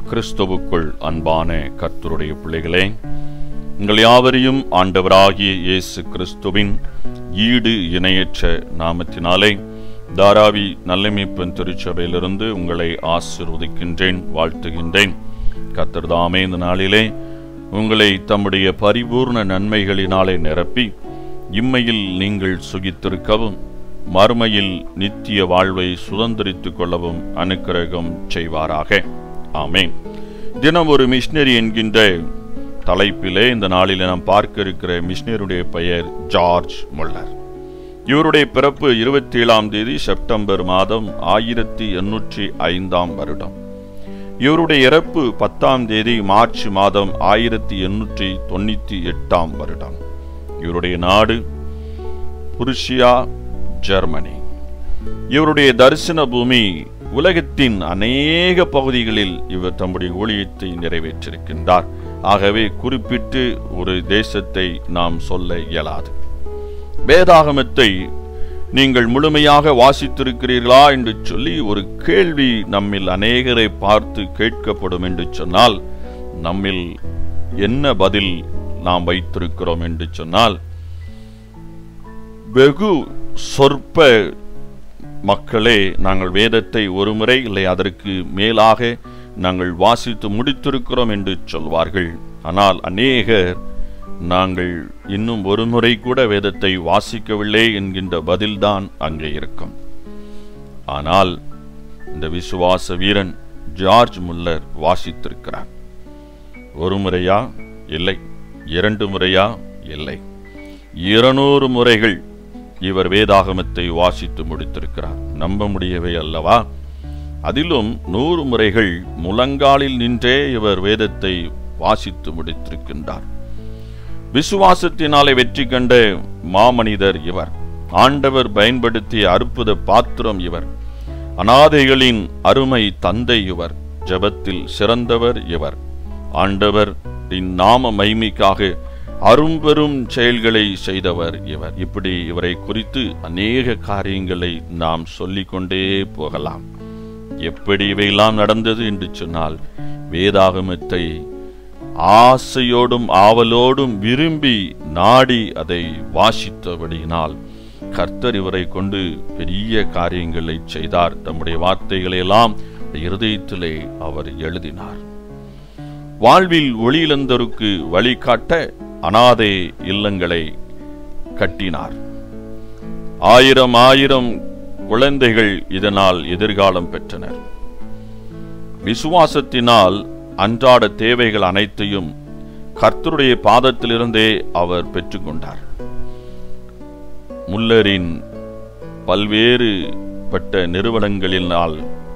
கிறிஸ்துவுக்குள் அன்பான கர்த்தருடைய பிள்ளைகளே உங்கள் யாவரையும் ஆண்டவராகிய இயேசு கிறிஸ்துவின் ஈடு இணையற்ற நாமத்தினாலே தாராவி நல்லமைப்பன் திருச்சபையிலிருந்து உங்களை ஆசிர்வதிக்கின்றேன் வாழ்த்துகின்றேன் கர்த்தர் தாமே இந்த நாளிலே உங்களை தம்முடைய பரிபூர்ண நன்மைகளினாலே நிரப்பி இம்மையில் நீங்கள் சுகித்திருக்கவும் மறுமையில் நித்திய வாழ்வை சுதந்திரித்துக் கொள்ளவும் அனுக்கிரகம் செய்வாராக ஆமென் தினம் ஒரு மிஷினரி என்கின்ற தலைப்பிலே இந்த நாளில் நாம் பார்க்க இருக்கிற மிஷினருடைய பெயர் ஜார்ஜ் முல்லர் இவருடைய பிறப்பு இருபத்தி ஏழாம் தேதி செப்டம்பர் மாதம் ஆயிரத்தி எண்ணூற்றி ஐந்தாம் வருடம் இவருடைய இறப்பு பத்தாம் தேதி மார்ச் மாதம் ஆயிரத்தி எண்ணூற்றி தொண்ணூத்தி எட்டாம் வருடம் இவருடைய நாடு புருஷியா ஜெர்மனி இவருடைய தரிசன பூமி உலகத்தின் அநேக பகுதிகளில் இவர் தம்முடைய ஊழியத்தை நிறைவேற்றிருக்கின்றார் ஆகவே குறிப்பிட்டு ஒரு தேசத்தை நாம் சொல்ல இயலாது வேதாகமத்தை நீங்கள் முழுமையாக வாசித்திருக்கிறீர்களா என்று சொல்லி ஒரு கேள்வி நம்மில் அநேகரை பார்த்து கேட்கப்படும் என்று சொன்னால் நம்மில் என்ன பதில் நாம் வைத்திருக்கிறோம் என்று சொன்னால் வெகு சொற்ப மக்களே நாங்கள் வேதத்தை ஒரு முறை இல்லை அதற்கு மேலாக நாங்கள் வாசித்து முடித்திருக்கிறோம் என்று சொல்வார்கள் ஆனால் அநேகர் நாங்கள் இன்னும் ஒரு முறை கூட வேதத்தை வாசிக்கவில்லை என்கின்ற பதில்தான் அங்கே இருக்கும் ஆனால் இந்த விசுவாச வீரன் ஜார்ஜ் முல்லர் வாசித்திருக்கிறார் ஒரு முறையா இல்லை இரண்டு முறையா இல்லை இருநூறு முறைகள் இவர் வேதாகமத்தை வாசித்து முடித்திருக்கிறார் நம்ப முடியவே அல்லவா அதிலும் நூறு முறைகள் முழங்காலில் நின்றே இவர் வேதத்தை வாசித்து முடித்திருக்கின்றார் விசுவாசத்தினாலே வெற்றி கண்ட மாமனிதர் இவர் ஆண்டவர் பயன்படுத்திய அற்புத பாத்திரம் இவர் அனாதைகளின் அருமை தந்தை இவர் ஜபத்தில் சிறந்தவர் இவர் ஆண்டவர் நாம மைமைக்காக அரும்பெரும் செயல்களை செய்தவர் இவர் இப்படி இவரை குறித்து அநேக காரியங்களை நாம் சொல்லிக்கொண்டே போகலாம் எப்படி இவையெல்லாம் நடந்தது என்று சொன்னால் வேதாகமத்தை ஆசையோடும் ஆவலோடும் விரும்பி நாடி அதை வாசித்தபடியினால் கர்த்தர் இவரை கொண்டு பெரிய காரியங்களை செய்தார் தம்முடைய வார்த்தைகளை எல்லாம் இருதயத்திலே அவர் எழுதினார் வாழ்வில் ஒளியிழந்தோருக்கு வழிகாட்ட அனாதை இல்லங்களை கட்டினார் ஆயிரம் ஆயிரம் குழந்தைகள் இதனால் எதிர்காலம் பெற்றனர் விசுவாசத்தினால் அன்றாட தேவைகள் அனைத்தையும் கர்த்தருடைய பாதத்திலிருந்தே அவர் பெற்றுக்கொண்டார் முல்லரின் பல்வேறு பட்ட நிறுவனங்களினால்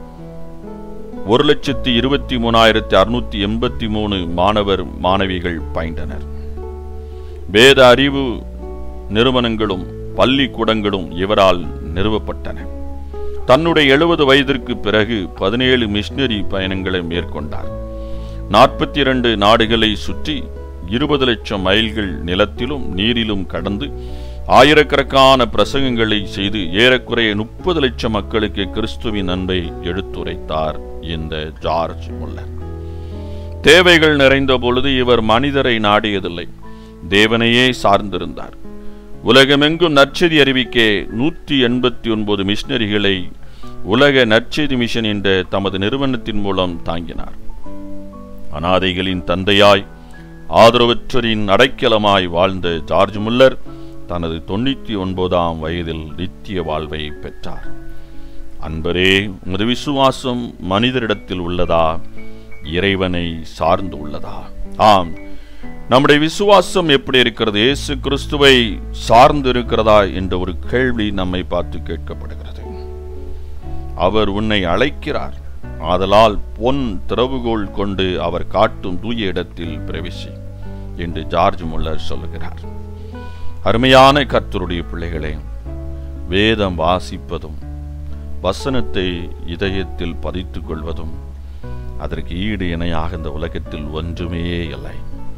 ஒரு லட்சத்தி இருபத்தி மூணாயிரத்தி அறுநூத்தி எண்பத்தி மூணு மாணவர் மாணவிகள் பயின்றனர் வேத அறிவு நிறுவனங்களும் பள்ளிக்கூடங்களும் இவரால் நிறுவப்பட்டன தன்னுடைய எழுபது வயதிற்கு பிறகு பதினேழு மிஷினரி பயணங்களை மேற்கொண்டார் நாற்பத்தி இரண்டு நாடுகளை சுற்றி இருபது லட்சம் மைல்கள் நிலத்திலும் நீரிலும் கடந்து ஆயிரக்கணக்கான பிரசங்கங்களை செய்து ஏறக்குறைய முப்பது லட்சம் மக்களுக்கு கிறிஸ்துவின் அன்பை எடுத்துரைத்தார் இந்த ஜார்ஜ் முல்லர் தேவைகள் நிறைந்த பொழுது இவர் மனிதரை நாடியதில்லை தேவனையே சார்ந்திருந்தார் உலகமெங்கும் நற்செய்தி அறிவிக்க நூற்றி எண்பத்தி ஒன்பது மிஷினரிகளை உலக நற்செய்தி மிஷன் என்ற தமது நிறுவனத்தின் மூலம் தாங்கினார் அனாதைகளின் தந்தையாய் ஆதரவற்றரின் அடைக்கலமாய் வாழ்ந்த ஜார்ஜ் முல்லர் தனது தொண்ணூற்றி ஒன்பதாம் வயதில் நித்திய வாழ்வை பெற்றார் அன்பரே உமது விசுவாசம் மனிதரிடத்தில் உள்ளதா இறைவனை சார்ந்து உள்ளதா ஆம் நம்முடைய விசுவாசம் எப்படி இருக்கிறது இயேசு கிறிஸ்துவை சார்ந்து இருக்கிறதா என்ற ஒரு கேள்வி நம்மை பார்த்து கேட்கப்படுகிறது அவர் உன்னை அழைக்கிறார் ஆதலால் பொன் திறவுகோல் கொண்டு அவர் காட்டும் தூய இடத்தில் பிரவேசி என்று ஜார்ஜ் முல்லர் சொல்லுகிறார் அருமையான கர்த்தருடைய பிள்ளைகளே வேதம் வாசிப்பதும் வசனத்தை இதயத்தில் பதித்துக் கொள்வதும் அதற்கு ஈடு இணையாக இந்த உலகத்தில் ஒன்றுமே இல்லை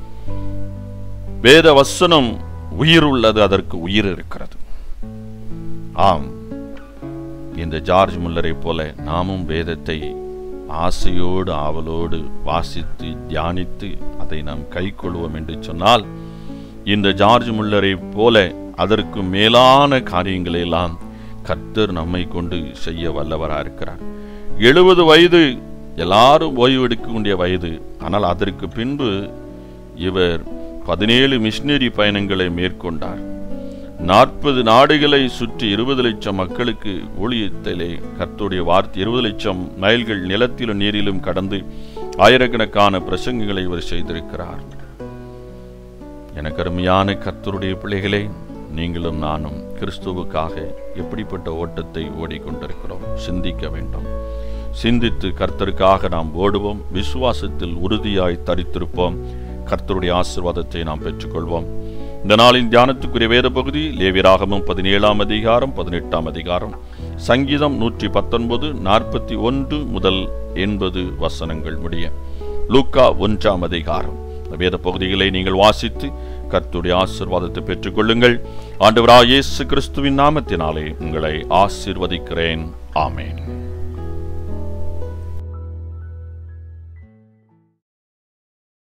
வேத வசனம் உயிர் உள்ளது அதற்கு உயிர் இருக்கிறது ஆம் இந்த ஜார்ஜ் முல்லரை போல நாமும் வேதத்தை ஆசையோடு ஆவலோடு வாசித்து தியானித்து அதை நாம் கைக்கொள்வோம் என்று சொன்னால் இந்த ஜார்ஜ் முல்லரை போல அதற்கு மேலான காரியங்களை எல்லாம் கர்த்தர் நம்மை கொண்டு செய்ய வல்லவராக இருக்கிறார் எழுபது வயது எல்லாரும் ஓய்வு எடுக்கக்கூடிய வயது ஆனால் அதற்கு பின்பு இவர் பதினேழு மிஷினரி பயணங்களை மேற்கொண்டார் நாற்பது நாடுகளை சுற்றி இருபது லட்சம் மக்களுக்கு ஊழியத்திலே கர்த்தருடைய வார்த்தை இருபது லட்சம் மைல்கள் நிலத்திலும் நீரிலும் கடந்து ஆயிரக்கணக்கான பிரசங்கங்களை இவர் செய்திருக்கிறார் எனக்கு அருமையான கர்த்தருடைய பிள்ளைகளே நீங்களும் நானும் கிறிஸ்துவுக்காக எப்படிப்பட்ட ஓட்டத்தை ஓடிக்கொண்டிருக்கிறோம் சிந்திக்க வேண்டும் சிந்தித்து கர்த்தருக்காக நாம் ஓடுவோம் விசுவாசத்தில் உறுதியாய் தரித்திருப்போம் கர்த்தருடைய ஆசிர்வாதத்தை நாம் பெற்றுக்கொள்வோம் இந்த நாளின் தியானத்துக்குரிய வேத பகுதி லேவியராகமும் பதினேழாம் அதிகாரம் பதினெட்டாம் அதிகாரம் சங்கீதம் நூற்றி பத்தொன்பது நாற்பத்தி ஒன்று முதல் எண்பது வசனங்கள் முடிய லூக்கா ஒன்றாம் அதிகாரம் இந்த வேத பகுதிகளை நீங்கள் வாசித்து கர்த்தருடைய ஆசிர்வாதத்தை பெற்றுக்கொள்ளுங்கள் ஆண்டவராக இயேசு கிறிஸ்துவின் நாமத்தினாலே உங்களை ஆசிர்வதிக்கிறேன் ஆமேன்